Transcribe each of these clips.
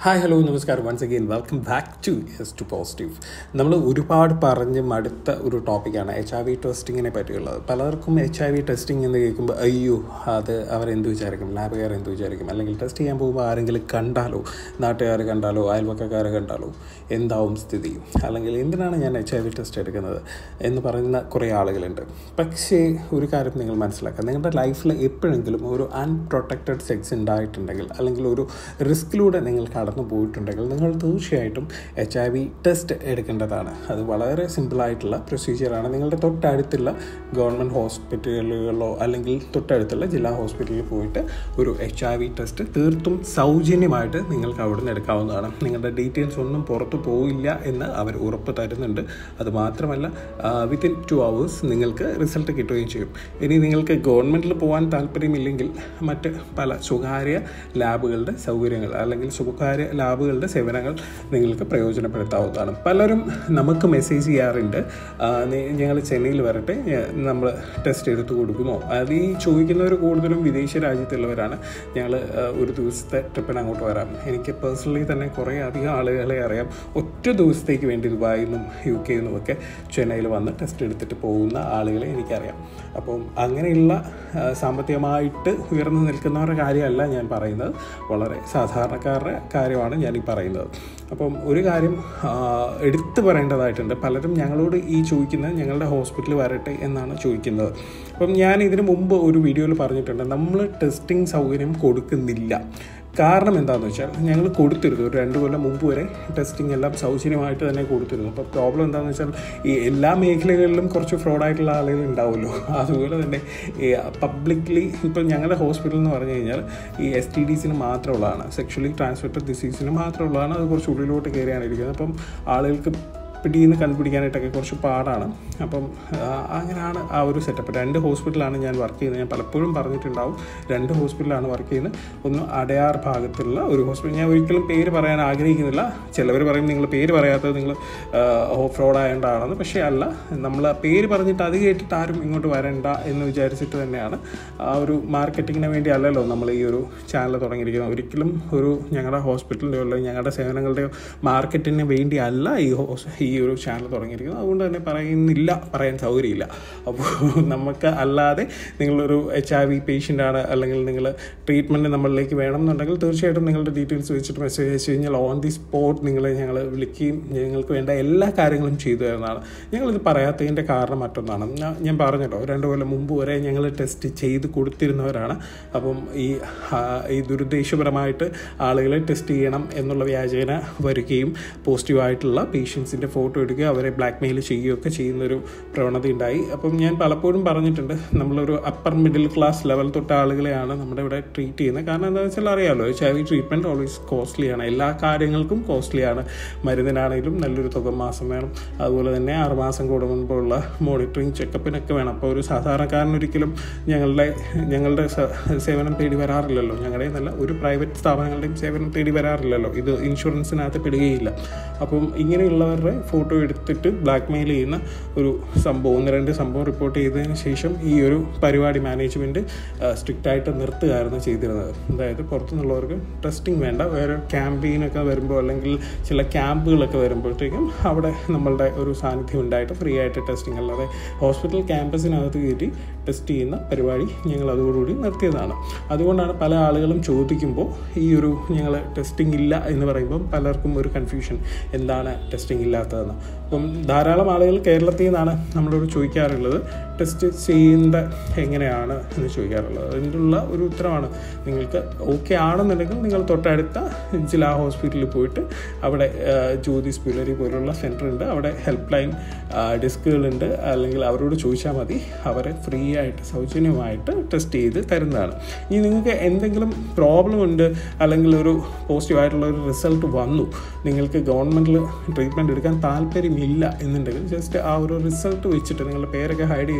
hi hello നമസ്കാരം once again welcome back to S two positive നമ്മൾ ഒരുപാട് പറഞ്ഞ് മടുത്ത ഒരു ടോപ്പിക്കാണ് എച്ച് ഐ വി ടെസ്റ്റിങ്ങിനെ പറ്റിയുള്ളത് പലർക്കും എച്ച് ഐ വി ടെസ്റ്റിംഗ് എന്ന് കേൾക്കുമ്പോൾ അയ്യോ അത് അവരെന്ത് വിചാരിക്കും ലാബുകാർ എന്ത് വിചാരിക്കും അല്ലെങ്കിൽ ടെസ്റ്റ് ചെയ്യാൻ പോകുമ്പോൾ ആരെങ്കിലും കണ്ടാലോ നാട്ടുകാർ കണ്ടാലോ അയൽവക്കക്കാരെ കണ്ടാലോ എന്താവും സ്ഥിതി അല്ലെങ്കിൽ എന്തിനാണ് ഞാൻ എച്ച് ഐ വി ടെസ്റ്റ് എടുക്കുന്നത് എന്ന് പറയുന്ന കുറേ ആളുകളുണ്ട് പക്ഷേ ഒരു കാര്യം നിങ്ങൾ മനസ്സിലാക്കുക നിങ്ങളുടെ ലൈഫിൽ എപ്പോഴെങ്കിലും ഒരു അൺപ്രൊട്ടക്റ്റഡ് സെക്സ് ഉണ്ടായിട്ടുണ്ടെങ്കിൽ അല്ലെങ്കിൽ ഒരു റിസ്കിലൂടെ നിങ്ങൾ കടന്നു പോയിട്ടുണ്ടെങ്കിൽ നിങ്ങൾ തീർച്ചയായിട്ടും എച്ച് ഐ വി ടെസ്റ്റ് എടുക്കേണ്ടതാണ് അത് വളരെ സിമ്പിളായിട്ടുള്ള പ്രൊസീജിയറാണ് നിങ്ങളുടെ തൊട്ടടുത്തുള്ള ഗവൺമെൻറ് ഹോസ്പിറ്റലുകളിലോ അല്ലെങ്കിൽ തൊട്ടടുത്തുള്ള ജില്ലാ ഹോസ്പിറ്റലിൽ പോയിട്ട് ഒരു എച്ച് ഐ വി ടെസ്റ്റ് തീർത്തും സൗജന്യമായിട്ട് നിങ്ങൾക്ക് അവിടെ നിന്ന് എടുക്കാവുന്നതാണ് നിങ്ങളുടെ ഡീറ്റെയിൽസ് ഒന്നും പുറത്തു പോയില്ല എന്ന് അവർ ഉറപ്പ് തരുന്നുണ്ട് അത് മാത്രമല്ല വിത്തിൻ ടു അവേഴ്സ് നിങ്ങൾക്ക് റിസൾട്ട് കിട്ടുകയും ചെയ്യും ഇനി നിങ്ങൾക്ക് ഗവൺമെൻറ്റിൽ പോകാൻ താല്പര്യമില്ലെങ്കിൽ മറ്റ് പല സ്വകാര്യ ലാബുകളുടെ സൗകര്യങ്ങൾ അല്ലെങ്കിൽ സ്വകാര്യ ലാബുകളുടെ സേവനങ്ങൾ നിങ്ങൾക്ക് പ്രയോജനപ്പെടുത്താവുന്നതാണ് പലരും നമുക്ക് മെസ്സേജ് ചെയ്യാറുണ്ട് ഞങ്ങൾ ചെന്നൈയിൽ വരട്ടെ നമ്മൾ ടെസ്റ്റ് എടുത്ത് കൊടുക്കുമോ അത് ഈ ചോദിക്കുന്നവർ കൂടുതലും വിദേശ രാജ്യത്തുള്ളവരാണ് ഞങ്ങൾ ഒരു ദിവസത്തെ ട്രിപ്പിന് അങ്ങോട്ട് വരാം എനിക്ക് പേഴ്സണലി തന്നെ കുറേ അധികം ആളുകളെ അറിയാം ഒറ്റ ദിവസത്തേക്ക് വേണ്ടി ദുബായിൽ നിന്നും യു കെയിൽ നിന്നും ഒക്കെ ചെന്നൈയിൽ വന്ന് ടെസ്റ്റ് എടുത്തിട്ട് പോകുന്ന ആളുകളെ എനിക്കറിയാം അപ്പം അങ്ങനെയുള്ള സാമ്പത്തികമായിട്ട് ഉയർന്നു നിൽക്കുന്നവരുടെ കാര്യമല്ല ഞാൻ പറയുന്നത് വളരെ സാധാരണക്കാരുടെ കാര്യമാണ് ഞാൻ ഈ പറയുന്നത് അപ്പം ഒരു കാര്യം എടുത്തു പറയേണ്ടതായിട്ടുണ്ട് പലരും ഞങ്ങളോട് ഈ ചോദിക്കുന്നത് ഞങ്ങളുടെ ഹോസ്പിറ്റലിൽ വരട്ടെ എന്നാണ് ചോദിക്കുന്നത് അപ്പം ഞാൻ ഇതിനു മുമ്പ് ഒരു വീഡിയോയിൽ പറഞ്ഞിട്ടുണ്ട് നമ്മൾ ടെസ്റ്റിംഗ് സൗകര്യം കൊടുക്കുന്നില്ല കാരണം എന്താണെന്ന് വെച്ചാൽ ഞങ്ങൾ കൊടുത്തിരുന്നു ഒരു രണ്ട് കൊല്ലം മുമ്പ് വരെ ടെസ്റ്റിംഗ് എല്ലാം സൗജന്യമായിട്ട് തന്നെ കൊടുത്തിരുന്നു അപ്പോൾ പ്രോബ്ലം എന്താണെന്ന് വെച്ചാൽ ഈ എല്ലാ മേഖലകളിലും കുറച്ച് ഫ്രോഡായിട്ടുള്ള ആളുകൾ ഉണ്ടാവുമല്ലോ അതുപോലെ തന്നെ ഈ പബ്ലിക്ലി ഇപ്പം ഞങ്ങളുടെ ഹോസ്പിറ്റൽ എന്ന് പറഞ്ഞു കഴിഞ്ഞാൽ ഈ എസ് ടി ഡിസിന് മാത്രമുള്ളതാണ് സെക്ഷലി ട്രാൻസ്മിറ്റഡ് ഡിസീസിന് മാത്രമുള്ളതാണ് അത് കുറച്ച് ഉള്ളിലോട്ട് കയറിയാണ് ഇരിക്കുന്നത് അപ്പം ആളുകൾക്ക് പിടിയിൽ കണ്ടുപിടിക്കാനായിട്ടൊക്കെ കുറച്ച് പാടാണ് അപ്പം അങ്ങനെയാണ് ആ ഒരു സെറ്റപ്പ് രണ്ട് ഹോസ്പിറ്റലാണ് ഞാൻ വർക്ക് ചെയ്യുന്നത് ഞാൻ പലപ്പോഴും പറഞ്ഞിട്ടുണ്ടാവും രണ്ട് ഹോസ്പിറ്റലാണ് വർക്ക് ചെയ്യുന്നത് ഒന്ന് അടയാർ ഭാഗത്തുള്ള ഒരു ഹോസ്പിറ്റൽ ഞാൻ ഒരിക്കലും പേര് പറയാൻ ആഗ്രഹിക്കുന്നില്ല ചിലവർ പറയും നിങ്ങൾ പേര് പറയാത്തത് നിങ്ങൾ ഫ്രോഡ് ആയതുകൊണ്ടാണെന്ന് പക്ഷേ അല്ല നമ്മൾ പേര് പറഞ്ഞിട്ട് അത് കേട്ടിട്ട് ആരും ഇങ്ങോട്ട് വരണ്ട എന്ന് വിചാരിച്ചിട്ട് തന്നെയാണ് ആ ഒരു മാർക്കറ്റിങ്ങിന് വേണ്ടി അല്ലല്ലോ നമ്മൾ ഈ ഒരു ചാനൽ തുടങ്ങിയിരിക്കുന്നത് ഒരിക്കലും ഒരു ഞങ്ങളുടെ ഹോസ്പിറ്റലിൻ്റെയോ അല്ലെങ്കിൽ ഞങ്ങളുടെ സേവനങ്ങളുടെയോ മാർക്കറ്റിന് വേണ്ടി അല്ല ഈ ഈ ഈ ഒരു ചാനൽ തുടങ്ങിയിരിക്കുന്നത് അതുകൊണ്ട് തന്നെ പറയുന്നില്ല പറയാൻ സൗകര്യമില്ല അപ്പോൾ നമുക്ക് അല്ലാതെ നിങ്ങളൊരു എച്ച് ഐ വി പേഷ്യൻ്റ് ആണ് അല്ലെങ്കിൽ നിങ്ങൾ ട്രീറ്റ്മെൻറ്റ് നമ്മളിലേക്ക് വേണം എന്നുണ്ടെങ്കിൽ തീർച്ചയായിട്ടും നിങ്ങളുടെ ഡീറ്റെയിൽസ് വെച്ചിട്ട് മെസ്സേജ് അയച്ചു കഴിഞ്ഞാൽ ഓൺ ദി സ്പോട്ട് നിങ്ങളെ ഞങ്ങൾ വിളിക്കുകയും നിങ്ങൾക്ക് വേണ്ട എല്ലാ കാര്യങ്ങളും ചെയ്തു തരുന്നതാണ് ഞങ്ങളിത് പറയാത്തതിൻ്റെ കാരണം മറ്റൊന്നാണ് ഞാൻ പറഞ്ഞല്ലോ രണ്ട് കൊല്ലം മുമ്പ് വരെ ഞങ്ങൾ ടെസ്റ്റ് ചെയ്ത് കൊടുത്തിരുന്നവരാണ് അപ്പം ഈ ഈ ദുരുദ്ദേശപരമായിട്ട് ആളുകളെ ടെസ്റ്റ് ചെയ്യണം എന്നുള്ള വ്യാജേന വരികയും പോസിറ്റീവായിട്ടുള്ള പേഷ്യൻസിൻ്റെ ഫോട്ടോ എടുക്കുക അവരെ ബ്ലാക്ക് മെയിൽ ചെയ്യുകയൊക്കെ ചെയ്യുന്നൊരു പ്രവണത ഉണ്ടായി അപ്പം ഞാൻ പലപ്പോഴും പറഞ്ഞിട്ടുണ്ട് നമ്മളൊരു അപ്പർ മിഡിൽ ക്ലാസ് ലെവൽ തൊട്ട ആളുകളെയാണ് നമ്മുടെ ഇവിടെ ട്രീറ്റ് ചെയ്യുന്നത് കാരണം എന്താണെന്ന് വെച്ചാൽ അറിയാമല്ലോ H I V treatment always കോസ്റ്റ്ലിയാണ് എല്ലാ കാര്യങ്ങൾക്കും കോസ്റ്റ്ലിയാണ് മരുന്നിനാണെങ്കിലും നല്ലൊരു തുക മാസം വേണം അതുപോലെ തന്നെ ആറുമാസം കൂടുമ്പോഴുള്ള മോണിറ്ററിങ് ചെക്കപ്പിനൊക്കെ വേണം അപ്പോൾ ഒരു സാധാരണക്കാരനൊരിക്കലും ഞങ്ങളുടെ ഞങ്ങളുടെ സേവനം തേടി വരാറില്ലല്ലോ ഞങ്ങളുടെ നല്ല ഒരു പ്രൈവറ്റ് സ്ഥാപനങ്ങളുടെയും സേവനം തേടി വരാറില്ലല്ലോ ഇത് ഇൻഷുറൻസിനകത്ത് പെടുകയില്ല അപ്പം ഇങ്ങനെയുള്ളവരുടെ ഫോട്ടോ എടുത്തിട്ട് ബ്ലാക്ക് മെയിൽ ചെയ്യുന്ന ഒരു സംഭവം ഒന്ന് രണ്ട് സംഭവം റിപ്പോർട്ട് ചെയ്തതിന് ശേഷം ഈ ഒരു പരിപാടി മാനേജ്മെൻറ്റ് സ്ട്രിക്റ്റ് ആയിട്ട് നിർത്തുകയായിരുന്നു ചെയ്തിരുന്നത് അതായത് പുറത്തുനിന്നുള്ളവർക്ക് ടെസ്റ്റിംഗ് വേണ്ട വേറെ ക്യാമ്പയിനൊക്കെ വരുമ്പോൾ അല്ലെങ്കിൽ ചില ക്യാമ്പുകളൊക്കെ വരുമ്പോഴത്തേക്കും അവിടെ നമ്മളുടെ ഒരു സാന്നിധ്യം ഉണ്ടായിട്ട് ഫ്രീ ആയിട്ട് ടെസ്റ്റിംഗ് അല്ലാതെ ഹോസ്പിറ്റൽ ക്യാമ്പസിനകത്ത് കയറ്റി ടെസ്റ്റ് ചെയ്യുന്ന പരിപാടി ഞങ്ങൾ അതോടുകൂടി നിർത്തിയതാണ് അതുകൊണ്ടാണ് പല ആളുകളും ചോദിക്കുമ്പോൾ ഈ ഒരു ഞങ്ങൾ ടെസ്റ്റിംഗ് ഇല്ല എന്ന് പറയുമ്പം പലർക്കും ഒരു കൺഫ്യൂഷൻ എന്താണ് ടെസ്റ്റിംഗ് ഇല്ലാത്തതെന്ന് അപ്പം ധാരാളം ആളുകൾ കേരളത്തിൽ നിന്നാണ് നമ്മളോട് ചോദിക്കാറുള്ളത് ടെസ്റ്റ് ചെയ്യേണ്ട എങ്ങനെയാണ് എന്ന് ചോദിക്കാറുള്ളത് അതിനുള്ള ഒരു ഉത്തരമാണ് നിങ്ങൾക്ക് ഓക്കെ ആണെന്നുണ്ടെങ്കിൽ നിങ്ങൾ തൊട്ടടുത്ത ജില്ലാ ഹോസ്പിറ്റലിൽ പോയിട്ട് അവിടെ ജ്യോതിസ് പ്യുലറി പോലുള്ള സെൻറ്റർ ഉണ്ട് അവിടെ ഹെൽപ്പ് ലൈൻ ഡെസ്കുകളുണ്ട് അല്ലെങ്കിൽ അവരോട് ചോദിച്ചാൽ മതി അവരെ ഫ്രീ ആയിട്ട് സൗജന്യമായിട്ട് ടെസ്റ്റ് ചെയ്ത് തരുന്നതാണ് ഇനി നിങ്ങൾക്ക് എന്തെങ്കിലും പ്രോബ്ലം ഉണ്ട് അല്ലെങ്കിൽ ഒരു പോസിറ്റീവായിട്ടുള്ള ഒരു റിസൾട്ട് വന്നു നിങ്ങൾക്ക് ഗവൺമെൻറ്റിൽ ട്രീറ്റ്മെൻറ്റ് എടുക്കാൻ താല്പര്യമില്ല എന്നുണ്ടെങ്കിൽ ജസ്റ്റ് ആ ഒരു റിസൾട്ട് വെച്ചിട്ട് നിങ്ങളുടെ പേരൊക്കെ ഹൈഡ് ചെയ്ത്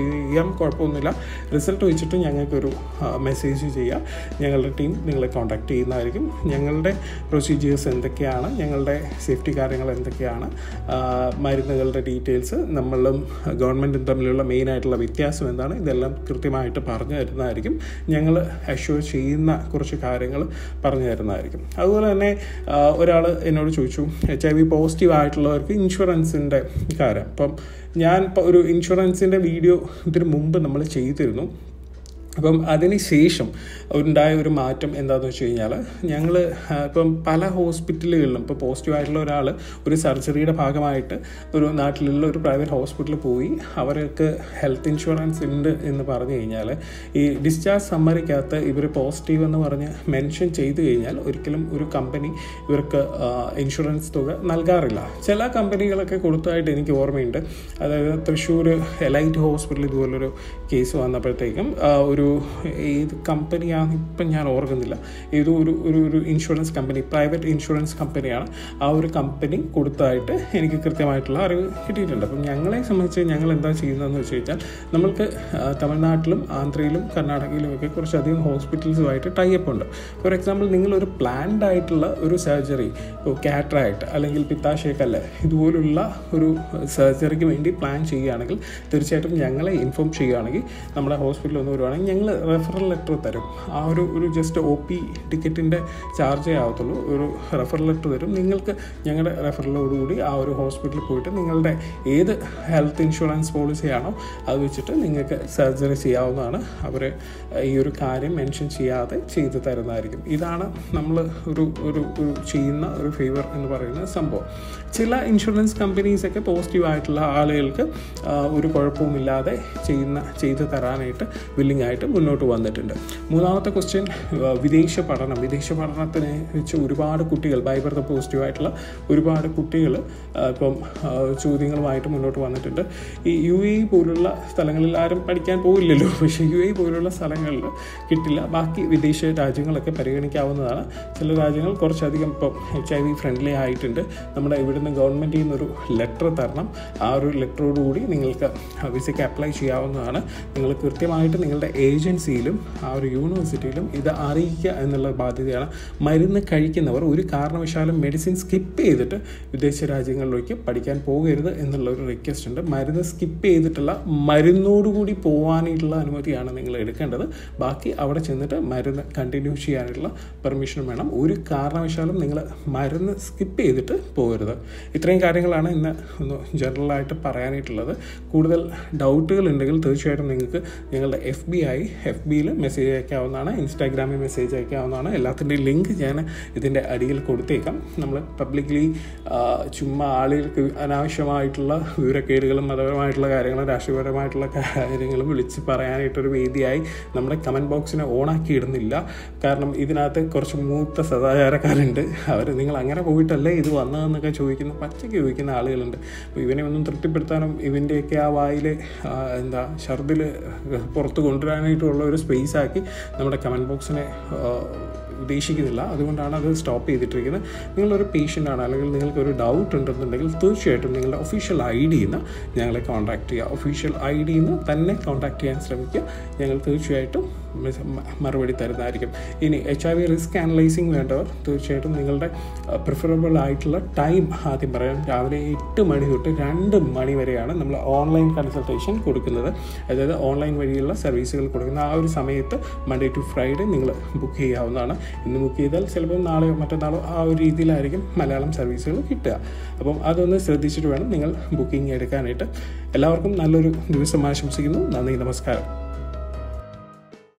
ചെയ്യാം കുഴപ്പമൊന്നുമില്ല റിസൾട്ട് വെച്ചിട്ട് ഞങ്ങൾക്കൊരു മെസ്സേജ് ചെയ്യുക ഞങ്ങളുടെ ടീം നിങ്ങളെ കോൺടാക്ട് ചെയ്യുന്നതായിരിക്കും ഞങ്ങളുടെ പ്രൊസീജിയേഴ്സ് എന്തൊക്കെയാണ് ഞങ്ങളുടെ സേഫ്റ്റി കാര്യങ്ങൾ എന്തൊക്കെയാണ് ആ, മരുന്നുകളുടെ ഡീറ്റെയിൽസ് നമ്മളും ഗവൺമെൻറ്റും തമ്മിലുള്ള മെയിനായിട്ടുള്ള വ്യത്യാസം എന്താണ് ഇതെല്ലാം കൃത്യമായിട്ട് പറഞ്ഞു തരുന്നതായിരിക്കും ഞങ്ങൾ അഷ്യൂർ ചെയ്യുന്ന കുറച്ച് കാര്യങ്ങൾ പറഞ്ഞു തരുന്നതായിരിക്കും അതുപോലെ തന്നെ ഒരാൾ എന്നോട് ചോദിച്ചു എച്ച് ഐ വി പോസിറ്റീവ് ആയിട്ടുള്ളവർക്ക് ഇൻഷുറൻസിൻ്റെ കാര്യം അപ്പം ഞാൻ ഇപ്പോൾ ഒരു ഇൻഷുറൻസിൻ്റെ വീഡിയോ ഇതിന് മുമ്പ് നമ്മൾ ചെയ്തിരുന്നു അപ്പം അതിന് ശേഷം ഉണ്ടായ ഒരു മാറ്റം എന്താണെന്ന് വെച്ച് കഴിഞ്ഞാൽ ഞങ്ങൾ ഇപ്പം പല ഹോസ്പിറ്റലുകളിലും ഇപ്പോൾ പോസിറ്റീവ് ആയിട്ടുള്ള ഒരാൾ ഒരു സർജറിയുടെ ഭാഗമായിട്ട് ഒരു നാട്ടിലുള്ള ഒരു പ്രൈവറ്റ് ഹോസ്പിറ്റലിൽ പോയി അവർക്ക് ഹെൽത്ത് ഇൻഷുറൻസ് ഉണ്ട് എന്ന് പറഞ്ഞു കഴിഞ്ഞാൽ ഈ ഡിസ്ചാർജ് സമ്മറിക്കകത്ത് ഇവർ പോസിറ്റീവ് എന്ന് പറഞ്ഞ് മെൻഷൻ ചെയ്തു കഴിഞ്ഞാൽ ഒരിക്കലും ഒരു കമ്പനി ഇവർക്ക് ഇൻഷുറൻസ് തുക നൽകാറില്ല ചില കമ്പനികളൊക്കെ കൊടുത്തതായിട്ട് എനിക്ക് ഓർമ്മയുണ്ട് അതായത് തൃശ്ശൂർ എലൈറ്റ് ഹോസ്പിറ്റൽ ഇതുപോലൊരു കേസ് വന്നപ്പോഴത്തേക്കും ആ, ഒരു ഏത് കമ്പനിയാണ് ഇപ്പം ഞാൻ ഓർക്കുന്നില്ല ഏതോ ഒരു ഒരു ഒരു ഇൻഷുറൻസ് കമ്പനി പ്രൈവറ്റ് ഇൻഷുറൻസ് കമ്പനിയാണ് ആ ഒരു കമ്പനി കൊടുത്തതായിട്ട് എനിക്ക് കൃത്യമായിട്ടുള്ള അറിവ് കിട്ടിയിട്ടുണ്ട് അപ്പം ഞങ്ങളെ സംബന്ധിച്ച് ഞങ്ങൾ എന്താ ചെയ്യുന്നതെന്ന് വെച്ച് കഴിഞ്ഞാൽ നമ്മൾക്ക് ആ, തമിഴ്നാട്ടിലും ആന്ധ്രയിലും കർണാടകയിലും ഒക്കെ കുറച്ചധികം ഹോസ്പിറ്റൽസുമായിട്ട് ടൈപ്പ് ഉണ്ട് ഫോർ എക്സാമ്പിൾ നിങ്ങളൊരു പ്ലാൻഡ് ആയിട്ടുള്ള ഒരു സർജറി ഇപ്പോൾ കാറ്ററായിട്ട് അല്ലെങ്കിൽ പിത്താശയക്കല്ല് ഇതുപോലുള്ള ഒരു സർജറിക്ക് വേണ്ടി പ്ലാൻ ചെയ്യുകയാണെങ്കിൽ തീർച്ചയായിട്ടും ഞങ്ങളെ ഇൻഫോം ചെയ്യുകയാണെങ്കിൽ നമ്മുടെ ഹോസ്പിറ്റലിൽ ഒന്ന് വരുവാണെങ്കിൽ ഞങ്ങൾ റെഫറൽ ലെറ്റർ തരും ആ ഒരു ഒരു ജസ്റ്റ് ഒ പി ടിക്കറ്റിൻ്റെ ചാർജേ ആവത്തുള്ളൂ ഒരു റെഫറൽ ലെറ്റർ തരും നിങ്ങൾക്ക് ഞങ്ങളുടെ റെഫറലോടുകൂടി ആ ഒരു ഹോസ്പിറ്റലിൽ പോയിട്ട് നിങ്ങളുടെ ഏത് ഹെൽത്ത് ഇൻഷുറൻസ് പോളിസിയാണോ അത് വെച്ചിട്ട് നിങ്ങൾക്ക് സർജറി ചെയ്യാവുന്നതാണ് അവർ ഈ ഒരു കാര്യം മെൻഷൻ ചെയ്യാതെ ചെയ്തു തരുന്നതായിരിക്കും ഇതാണ് നമ്മൾ ഒരു ഒരു ഒരു ചെയ്യുന്ന ഒരു ഫേവർ എന്ന് പറയുന്ന സംഭവം ചില ഇൻഷുറൻസ് കമ്പനീസൊക്കെ പോസിറ്റീവ് ആയിട്ടുള്ള ആളുകൾക്ക് ആ, ഒരു കുഴപ്പവുമില്ലാതെ ചെയ്യുന്ന ചെയ്തു തരാനായിട്ട് വില്ലിംഗ് ആയിട്ട് മുന്നോട്ട് വന്നിട്ടുണ്ട് മൂന്നാമത്തെ ക്വസ്റ്റ്യൻ വിദേശ പഠനം വിദേശ പഠനത്തിന് വെച്ച് ഒരുപാട് കുട്ടികൾ ബൈബർത്ത പോസിറ്റീവ് ആയിട്ടുള്ള ഒരുപാട് കുട്ടികൾ ഇപ്പം ആ, ചോദ്യങ്ങളുമായിട്ട് മുന്നോട്ട് വന്നിട്ടുണ്ട് ഈ യു എ പോലുള്ള സ്ഥലങ്ങളിൽ ആരും പഠിക്കാൻ പോയില്ലല്ലോ പക്ഷേ യു എ പോലുള്ള സ്ഥലങ്ങളിൽ കിട്ടില്ല ബാക്കി വിദേശ രാജ്യങ്ങളൊക്കെ പരിഗണിക്കാവുന്നതാണ് ചില രാജ്യങ്ങൾ കുറച്ചധികം ഇപ്പം എച്ച് ഐ വി ഫ്രണ്ട്ലി ആയിട്ടുണ്ട് നമ്മുടെ ഇവിടുന്ന് ഗവൺമെൻറ്റിൽ നിന്നൊരു ലെറ്റർ തരണം ആ ഒരു ലെറ്ററോടുകൂടി നിങ്ങൾക്ക് വിസയ്ക്ക് അപ്ലൈ ചെയ്യാവുന്നതാണ് നിങ്ങൾ കൃത്യമായിട്ട് നിങ്ങളുടെ ഏജൻസിയിലും ആ ഒരു യൂണിവേഴ്സിറ്റിയിലും ഇത് അറിയിക്കുക എന്നുള്ള ബാധ്യതയാണ് മരുന്ന് കഴിക്കുന്നവർ ഒരു കാരണവശാലും മെഡിസിൻ സ്കിപ്പ് ചെയ്തിട്ട് വിദേശ രാജ്യങ്ങളിലേക്ക് പഠിക്കാൻ പോകരുത് എന്നുള്ള ഒരു റിക്വസ്റ്റ് ഉണ്ട് മരുന്ന് സ്കിപ്പ് ചെയ്തിട്ടുള്ള മരുന്നോടുകൂടി പോകാനായിട്ടുള്ള അനുമതിയാണ് നിങ്ങൾ എടുക്കേണ്ടത് ബാക്കി അവിടെ ചെന്നിട്ട് മരുന്ന് കണ്ടിന്യൂ ചെയ്യാനുള്ള പെർമിഷൻ വേണം ഒരു കാരണവശാലും നിങ്ങൾ മരുന്ന് സ്കിപ്പ് ചെയ്തിട്ട് പോകരുത് ഇത്രയും കാര്യങ്ങളാണ് ഇന്ന് ഒന്ന് ജനറലായിട്ട് പറയാനായിട്ടുള്ളത് കൂടുതൽ ഡൗട്ടുകൾ ഉണ്ടെങ്കിൽ തീർച്ചയായിട്ടും നിങ്ങൾക്ക് ഞങ്ങളുടെ എഫ് ബി ആയി എഫ് ബിയിൽ മെസ്സേജ് അയക്കാവുന്നതാണ് ഇൻസ്റ്റാഗ്രാമിൽ മെസ്സേജ് അയക്കാവുന്നതാണ് എല്ലാത്തിൻ്റെയും ലിങ്ക് ഞാൻ ഇതിൻ്റെ അടിയിൽ കൊടുത്തേക്കാം നമ്മൾ പബ്ലിക്ലി ചുമ്മാ ആളുകൾക്ക് അനാവശ്യമായിട്ടുള്ള വിവരക്കേടുകളും മതപരമായിട്ടുള്ള കാര്യങ്ങളും രാഷ്ട്രീയപരമായിട്ടുള്ള കാര്യങ്ങളും വിളിച്ച് പറയാനായിട്ടൊരു വേദിയായി നമ്മുടെ കമൻറ്റ് ബോക്സിനെ ഓണാക്കി ഇടുന്നില്ല കാരണം ഇതിനകത്ത് കുറച്ച് മൂത്ത സദാചാരക്കാരുണ്ട് അവർ നിങ്ങൾ അങ്ങനെ പോയിട്ടല്ലേ ഇത് വന്നതെന്നൊക്കെ ചോദിക്കുന്ന പച്ചയ്ക്ക് ചോദിക്കുന്ന ആളുകളുണ്ട് അപ്പോൾ ഇവനെ ഒന്നും തൃപ്തിപ്പെടുത്താനും ഇവൻ്റെയൊക്കെ ആ വായിൽ എന്താ ഷർദിൽ പുറത്ത് കൊണ്ടുവരാനായിട്ടുള്ള ഒരു സ്പേസ് ആക്കി നമ്മുടെ കമൻറ്റ് ബോക്സിനെ ഉദ്ദേശിക്കുന്നില്ല അതുകൊണ്ടാണ് അത് സ്റ്റോപ്പ് ചെയ്തിട്ടിരിക്കുന്നത് നിങ്ങളൊരു പേഷ്യൻ്റ് ആണ് അല്ലെങ്കിൽ നിങ്ങൾക്ക് ഒരു ഡൗട്ട് ഉണ്ടെന്നുണ്ടെങ്കിൽ തീർച്ചയായിട്ടും നിങ്ങളുടെ ഒഫീഷ്യൽ ഐ ഡിയിൽ നിന്ന് ഞങ്ങളെ കോൺടാക്ട് ചെയ്യുക ഒഫീഷ്യൽ ഐ ഡിയിൽ നിന്ന് തന്നെ കോൺടാക്ട് ചെയ്യാൻ ശ്രമിക്കുക ഞങ്ങൾ തീർച്ചയായിട്ടും മറുപടി തരുന്നതായിരിക്കും ഇനി H I V risk analysing വേണ്ടവർ തീർച്ചയായിട്ടും നിങ്ങളുടെ പ്രിഫറബിൾ ആയിട്ടുള്ള ടൈം ആദ്യം പറയാം രാവിലെ എട്ട് മണി തൊട്ട് രണ്ട് മണി വരെയാണ് നമ്മൾ ഓൺലൈൻ കൺസൾട്ടേഷൻ കൊടുക്കുന്നത് അതായത് ഓൺലൈൻ വഴിയുള്ള സർവീസുകൾ കൊടുക്കുന്ന ആ ഒരു സമയത്ത് മൺഡേ ടു ഫ്രൈഡേ നിങ്ങൾ ബുക്ക് ചെയ്യാവുന്നതാണ് ഇന്ന് ബുക്ക് ചെയ്താൽ ചിലപ്പോൾ നാളെയോ മറ്റന്നാളോ ആ ഒരു രീതിയിലായിരിക്കും മലയാളം സർവീസുകൾ കിട്ടുക അപ്പം അതൊന്ന് ശ്രദ്ധിച്ചിട്ട് വേണം നിങ്ങൾ ബുക്കിംഗ് എടുക്കാനായിട്ട് എല്ലാവർക്കും നല്ലൊരു ദിവസം ആശംസിക്കുന്നു നന്ദി നമസ്കാരം